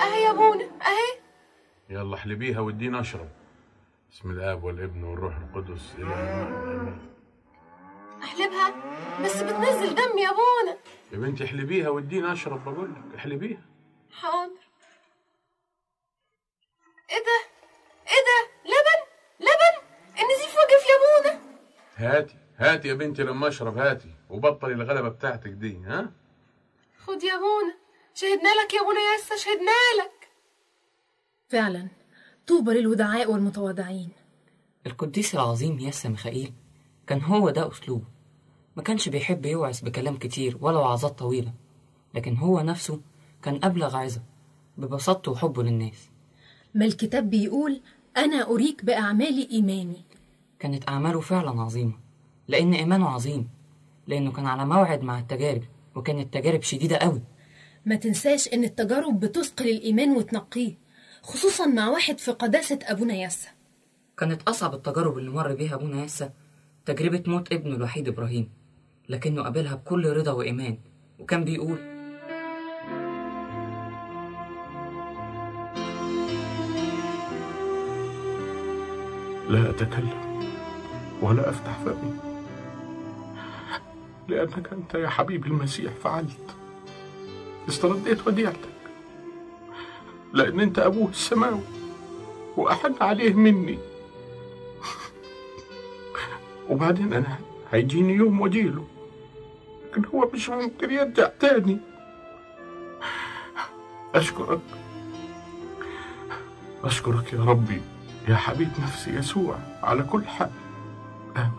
اهي يا ابونا اهي يلا احلبيها وادينا اشرب بسم الاب والابن والروح القدس الى الآن. احلبها بس بتنزل دم يا ابونا يا بنتي احلبيها وادينا اشرب بقول لك احلبيها حاضر ايه ده ايه ده لبن لبن النزيف وقف يا ابونا هاتي هاتي يا بنتي لما اشرب هاتي وبطلي الغلبه بتاعتك دي ها خد يا ابونا شهدنا لك يا ابونا يسا شهدنا لك فعلا طوبى للودعاء والمتواضعين القديس العظيم ياسا ميخائيل كان هو ده أسلوبه ما كانش بيحب يوعظ بكلام كتير ولا وعظات طويلة لكن هو نفسه كان أبلغ عظة ببساطته وحبه للناس ما الكتاب بيقول أنا أريك بأعمال إيماني كانت أعماله فعلا عظيمة لأن إيمانه عظيم لأنه كان على موعد مع التجارب وكانت تجارب شديدة قوي ما تنساش إن التجارب بتثقل الإيمان وتنقيه خصوصا مع واحد في قداسة أبونا ياسا كانت أصعب التجارب اللي مر بيها أبونا ياسا تجربة موت ابنه الوحيد إبراهيم لكنه قابلها بكل رضا وإيمان وكان بيقول لا أتكلم ولا أفتح فمي لأنك أنت يا حبيبي المسيح فعلت استرديت وديعتك لأن أنت أبوه السماوي وأحن عليه مني وبعدين أنا هيجيني يوم وأجيله لكن هو مش ممكن يرجع تاني أشكرك أشكرك يا ربي يا حبيب نفسي يسوع على كل حال آمين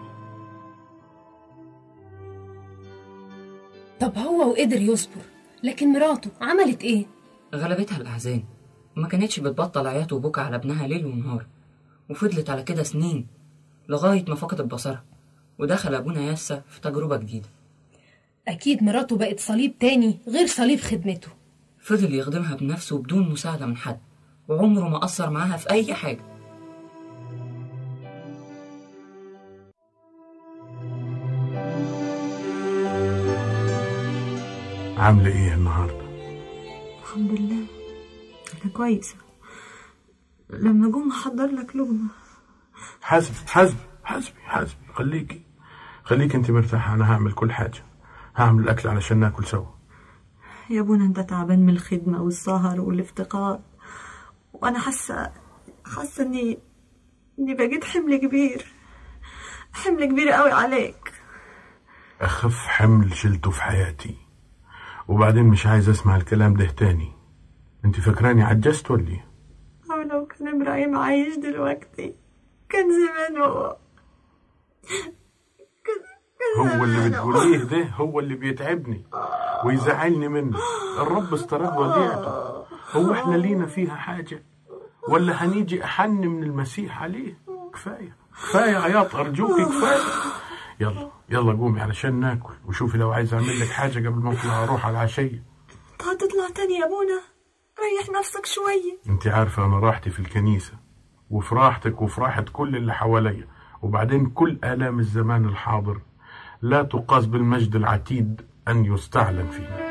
طب هو وقدر يصبر لكن مراته عملت إيه؟ غلبتها الأحزان وما كانتش بتبطل عياط وبكى على ابنها ليل ونهار وفضلت على كده سنين لغاية ما فقدت بصرها ودخل أبونا ياسا في تجربة جديدة أكيد مراته بقت صليب تاني غير صليب خدمته فضل يخدمها بنفسه بدون مساعدة من حد وعمره ما أثر معاها في أي حاجة عاملة إيه النهاردة؟ الحمد لله أنا كويسة لما جم أحضر لك لقمة حاسبي حاسبي حاسبي حاسبي خليكي خليكي أنت مرتاحة أنا هعمل كل حاجة هعمل الأكل علشان ناكل سوا يا ابونا أنت تعبان من الخدمة والسهر والافتقار وأنا حاسة حاسة إني إني بقيت حمل كبير حمل كبير قوي عليك أخف حمل شلته في حياتي وبعدين مش عايز أسمع الكلام ده تاني أنت فاكراني عجزت ولا إيه؟ أو لو كان إبراهيم عايش دلوقتي كان زمانه كان كان هو اللي زمانه. بتقوليه ده هو اللي بيتعبني ويزعلني منه الرب استرد وديعته هو احنا لينا فيها حاجة ولا هنيجي أحن من المسيح عليه كفاية كفاية عياط أرجوك كفاية يلا يلا قومي علشان ناكل وشوفي لو عايز أعمل لك حاجة قبل ما أطلع أروح على العشية أنت هتطلع تاني يا أبونا ريح نفسك شوية أنت عارفة أنا راحتي في الكنيسة وفي راحتك وفي راحة كل اللي حواليا وبعدين كل آلام الزمان الحاضر لا تقاس بالمجد العتيد أن يستعلن فينا